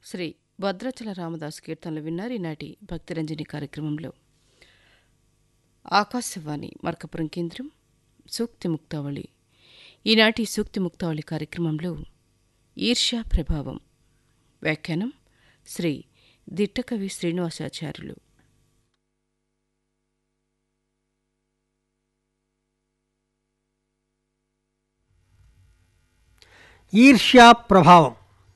శ్రీ భద్రాచల రామదాస్ కీర్తనలు విన్నారు ఈనాటి భక్తిరంజని కార్యక్రమంలో ఆకాశవాణి మార్కపురం కేంద్రం సూక్తి ముక్తావళి ఈనాటి సూక్తి ముక్తావళి కార్యక్రమంలో ఈర్ష్యా ప్రభావం వ్యాఖ్యానం శ్రీ దిట్టకవి శ్రీనివాసాచార్యులు ఈర్ష్యా ప్రభావం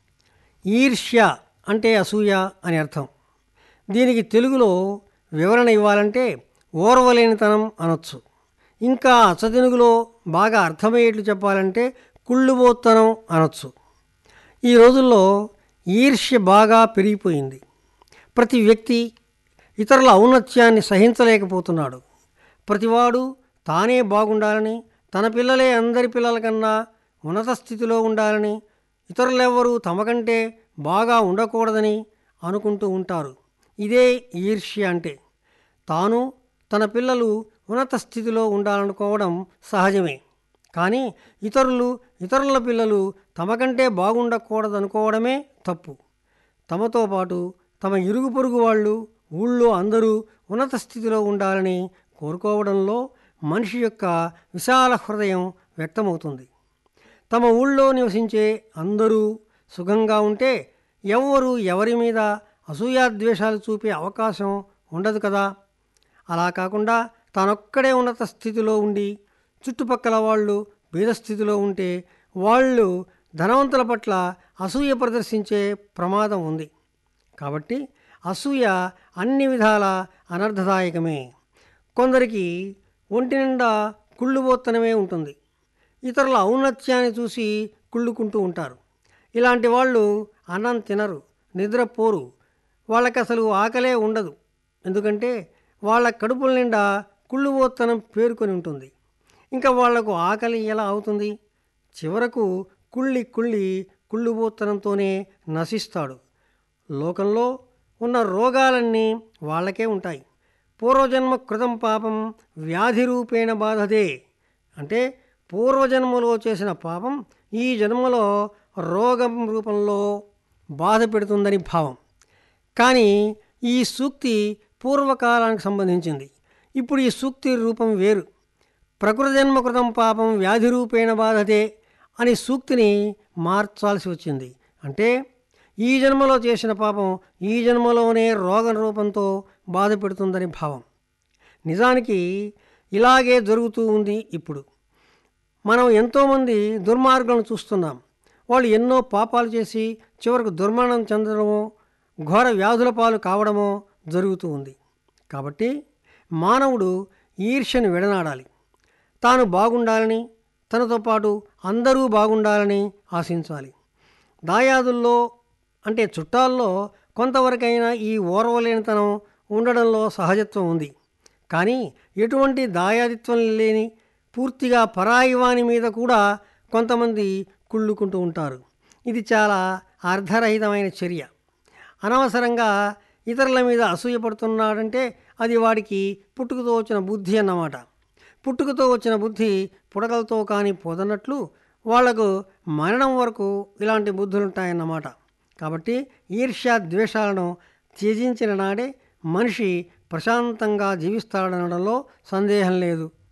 ఈర్ష్య అంటే అసూయ అని అర్థం దీనికి తెలుగులో వివరణ ఇవ్వాలంటే ఓర్వలేనితనం అనొచ్చు ఇంకా అచ్చతెనుగులో బాగా అర్థమయ్యేట్లు చెప్పాలంటే కుళ్ళుబోత్తనం అనొచ్చు ఈ రోజుల్లో ఈర్ష్య బాగా పెరిగిపోయింది ప్రతి వ్యక్తి ఇతరుల ఔన్నత్యాన్ని సహించలేకపోతున్నాడు ప్రతివాడు తానే బాగుండాలని తన పిల్లలే అందరి పిల్లల కన్నా ఉన్నత స్థితిలో ఉండాలని ఇతరులెవ్వరూ తమకంటే బాగా ఉండకూడదని అనుకుంటూ ఉంటారు ఇదే ఈర్ష్య అంటే తాను తన పిల్లలు ఉన్నత స్థితిలో ఉండాలనుకోవడం సహజమే కానీ ఇతరులు ఇతరుల పిల్లలు తమకంటే బాగుండకూడదనుకోవడమే తప్పు తమతో పాటు తమ ఇరుగు పొరుగు వాళ్ళు ఊళ్ళో అందరూ ఉన్నత స్థితిలో ఉండాలని కోరుకోవడంలో మనిషి యొక్క విశాల హృదయం వ్యక్తమవుతుంది తమ ఊళ్ళో నివసించే అందరూ సుఖంగా ఉంటే ఎవ్వరూ ఎవరి మీద అసూయాద్వేషాలు చూపే అవకాశం ఉండదు కదా అలా కాకుండా తానొక్కడే ఉన్నత స్థితిలో ఉండి చుట్టుపక్కల వాళ్ళు భేద స్థితిలో ఉంటే వాళ్ళు ధనవంతుల పట్ల అసూయ ప్రదర్శించే ప్రమాదం ఉంది కాబట్టి అసూయ అన్ని విధాల అనర్థదాయకమే కొందరికి ఒంటి నిండా కుళ్ళుబోత్తనమే ఉంటుంది ఇతరుల ఔన్నత్యాన్ని చూసి కుళ్ళుకుంటూ ఉంటారు ఇలాంటి వాళ్ళు అన్నం తినరు నిద్రపోరు వాళ్ళకి అసలు ఆకలే ఉండదు ఎందుకంటే వాళ్ళ కడుపుల నిండా కుళ్ళుబోత్తనం పేరుకొని ఉంటుంది ఇంకా వాళ్లకు ఆకలి ఎలా అవుతుంది చివరకు కుళ్ళి కుళ్ళి కుళ్ళుబోత్తనంతోనే నశిస్తాడు లోకంలో ఉన్న రోగాలన్నీ వాళ్ళకే ఉంటాయి పూర్వజన్మ కృతం పాపం వ్యాధి రూపేణ బాధదే అంటే పూర్వజన్మలో చేసిన పాపం ఈ జన్మలో రోగం రూపంలో బాధ పెడుతుందని భావం కానీ ఈ సూక్తి పూర్వకాలానికి సంబంధించింది ఇప్పుడు ఈ సూక్తి రూపం వేరు ప్రకృతజన్మ కృతం పాపం వ్యాధి రూపేణ బాధతే అని సూక్తిని మార్చాల్సి వచ్చింది అంటే ఈ జన్మలో చేసిన పాపం ఈ జన్మలోనే రోగం రూపంతో బాధ పెడుతుందని భావం నిజానికి ఇలాగే జరుగుతూ ఉంది ఇప్పుడు మనం ఎంతోమంది దుర్మార్గులను చూస్తున్నాం వాళ్ళు ఎన్నో పాపాలు చేసి చివరకు దుర్మరణం చెందడమో ఘోర వ్యాధుల పాలు కావడమో జరుగుతూ ఉంది కాబట్టి మానవుడు ఈర్ష్యను విడనాడాలి తాను బాగుండాలని తనతో పాటు అందరూ బాగుండాలని ఆశించాలి దాయాదుల్లో అంటే చుట్టాల్లో కొంతవరకైనా ఈ ఓర్వలేనితనం ఉండడంలో సహజత్వం ఉంది కానీ ఎటువంటి దాయాదిత్వం లేని పూర్తిగా పరాయి వాని మీద కూడా కొంతమంది కుళ్ళుకుంటూ ఉంటారు ఇది చాలా అర్ధరహితమైన చర్య అనవసరంగా ఇతరుల మీద అసూయపడుతున్నాడంటే అది వాడికి పుట్టుకతో వచ్చిన బుద్ధి అన్నమాట పుట్టుకతో వచ్చిన బుద్ధి పుడకలతో కానీ పోదన్నట్లు వాళ్లకు మరణం వరకు ఇలాంటి బుద్ధులుంటాయన్నమాట కాబట్టి ఈర్ష్య ద్వేషాలను త్యజించిన నాడే మనిషి ప్రశాంతంగా జీవిస్తాడనడంలో సందేహం లేదు